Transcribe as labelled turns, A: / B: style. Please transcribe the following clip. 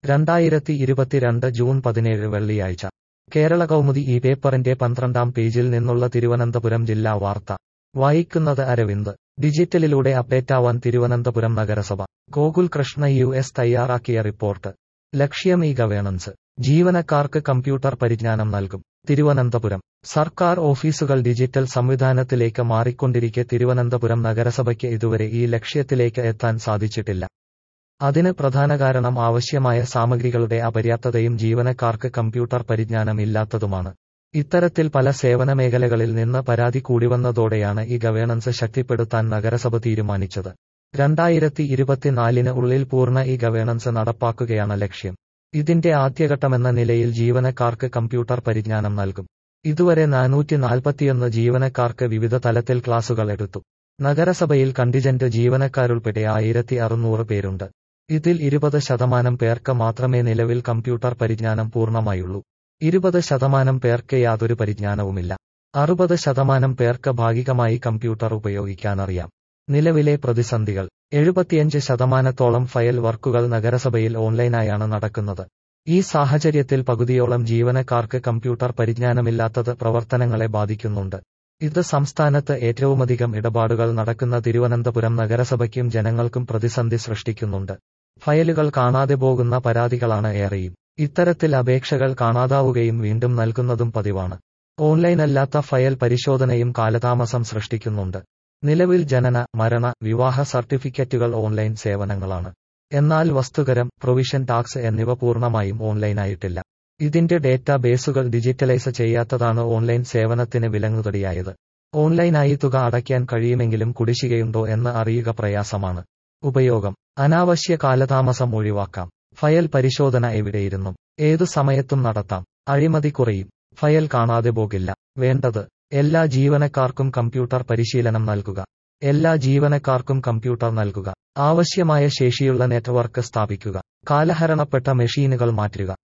A: രണ്ടായിരത്തി ഇരുപത്തിരണ്ട് ജൂൺ പതിനേഴ് വെള്ളിയാഴ്ച കേരള കൗമുദി ഈ പേപ്പറിന്റെ പന്ത്രണ്ടാം പേജിൽ നിന്നുള്ള തിരുവനന്തപുരം ജില്ലാ വാർത്ത വായിക്കുന്നത് അരവിന്ദ് ഡിജിറ്റലിലൂടെ അപ്ഡേറ്റാവാൻ തിരുവനന്തപുരം നഗരസഭ ഗോകുൽ കൃഷ്ണ യു എസ് തയ്യാറാക്കിയ റിപ്പോർട്ട് ലക്ഷ്യം ഇ ഗവേണൻസ് ജീവനക്കാർക്ക് കമ്പ്യൂട്ടർ പരിജ്ഞാനം നൽകും തിരുവനന്തപുരം സർക്കാർ ഓഫീസുകൾ ഡിജിറ്റൽ സംവിധാനത്തിലേക്ക് മാറിക്കൊണ്ടിരിക്കെ തിരുവനന്തപുരം നഗരസഭയ്ക്ക് ഇതുവരെ ഈ ലക്ഷ്യത്തിലേക്ക് എത്താൻ സാധിച്ചിട്ടില്ല അതിന് പ്രധാന കാരണം ആവശ്യമായ സാമഗ്രികളുടെ അപര്യാപ്തതയും ജീവനക്കാർക്ക് കമ്പ്യൂട്ടർ പരിജ്ഞാനം ഇല്ലാത്തതുമാണ് ഇത്തരത്തിൽ പല സേവന മേഖലകളിൽ നിന്ന് പരാതി കൂടിവന്നതോടെയാണ് ഈ ഗവേണൻസ് ശക്തിപ്പെടുത്താൻ നഗരസഭ തീരുമാനിച്ചത് രണ്ടായിരത്തി ഇരുപത്തിനാലിന് ഉള്ളിൽ പൂർണ്ണ ഈ ഗവേണൻസ് നടപ്പാക്കുകയാണ് ലക്ഷ്യം ഇതിന്റെ ആദ്യഘട്ടമെന്ന നിലയിൽ ജീവനക്കാർക്ക് കമ്പ്യൂട്ടർ പരിജ്ഞാനം നൽകും ഇതുവരെ നാനൂറ്റി നാൽപ്പത്തിയൊന്ന് ജീവനക്കാർക്ക് വിവിധ തലത്തിൽ ക്ലാസുകൾ എടുത്തു നഗരസഭയിൽ കണ്ടിജന്റ് ജീവനക്കാരുൾപ്പെടെ ആയിരത്തി അറുന്നൂറ് പേരുണ്ട് ഇതിൽ ഇരുപത് ശതമാനം പേർക്ക് മാത്രമേ നിലവിൽ കമ്പ്യൂട്ടർ പരിജ്ഞാനം പൂർണ്ണമായുള്ളൂ ഇരുപത് ശതമാനം പേർക്ക് യാതൊരു പരിജ്ഞാനവുമില്ല അറുപത് ശതമാനം പേർക്ക് ഭാഗികമായി കമ്പ്യൂട്ടർ ഉപയോഗിക്കാനറിയാം നിലവിലെ പ്രതിസന്ധികൾ എഴുപത്തിയഞ്ച് ശതമാനത്തോളം ഫയൽ വർക്കുകൾ നഗരസഭയിൽ ഓൺലൈനായാണ് നടക്കുന്നത് ഈ സാഹചര്യത്തിൽ പകുതിയോളം ജീവനക്കാർക്ക് കമ്പ്യൂട്ടർ പരിജ്ഞാനമില്ലാത്തത് പ്രവർത്തനങ്ങളെ ബാധിക്കുന്നുണ്ട് ഇത് സംസ്ഥാനത്ത് ഏറ്റവുമധികം ഇടപാടുകൾ നടക്കുന്ന തിരുവനന്തപുരം നഗരസഭയ്ക്കും ജനങ്ങൾക്കും പ്രതിസന്ധി സൃഷ്ടിക്കുന്നുണ്ട് ഫയലുകൾ കാണാതെ പോകുന്ന പരാതികളാണ് ഏറെയും ഇത്തരത്തിൽ അപേക്ഷകൾ കാണാതാവുകയും വീണ്ടും നൽകുന്നതും പതിവാണ് ഓൺലൈനല്ലാത്ത ഫയൽ പരിശോധനയും കാലതാമസം സൃഷ്ടിക്കുന്നുണ്ട് നിലവിൽ ജനന മരണ വിവാഹ സർട്ടിഫിക്കറ്റുകൾ ഓൺലൈൻ സേവനങ്ങളാണ് എന്നാൽ വസ്തുകരം പ്രൊവിഷൻ ടാക്സ് എന്നിവ പൂർണ്ണമായും ഓൺലൈനായിട്ടില്ല ഇതിന്റെ ഡേറ്റാ ബേസുകൾ ഡിജിറ്റലൈസ് ചെയ്യാത്തതാണ് ഓൺലൈൻ സേവനത്തിന് വിലങ്ങുതടിയായത് ഓൺലൈനായി തുക അടയ്ക്കാൻ കഴിയുമെങ്കിലും കുടിശ്ശികയുണ്ടോ എന്ന് അറിയുക പ്രയാസമാണ് ഉപയോഗം അനാവശ്യ കാലതാമസം ഒഴിവാക്കാം ഫയൽ പരിശോധന എവിടെയിരുന്നും ഏതു സമയത്തും നടത്താം അഴിമതി കുറയും ഫയൽ കാണാതെ പോകില്ല വേണ്ടത് എല്ലാ ജീവനക്കാർക്കും കമ്പ്യൂട്ടർ പരിശീലനം നൽകുക എല്ലാ ജീവനക്കാർക്കും കമ്പ്യൂട്ടർ നൽകുക ആവശ്യമായ ശേഷിയുള്ള നെറ്റ്വർക്ക് സ്ഥാപിക്കുക കാലഹരണപ്പെട്ട മെഷീനുകൾ മാറ്റുക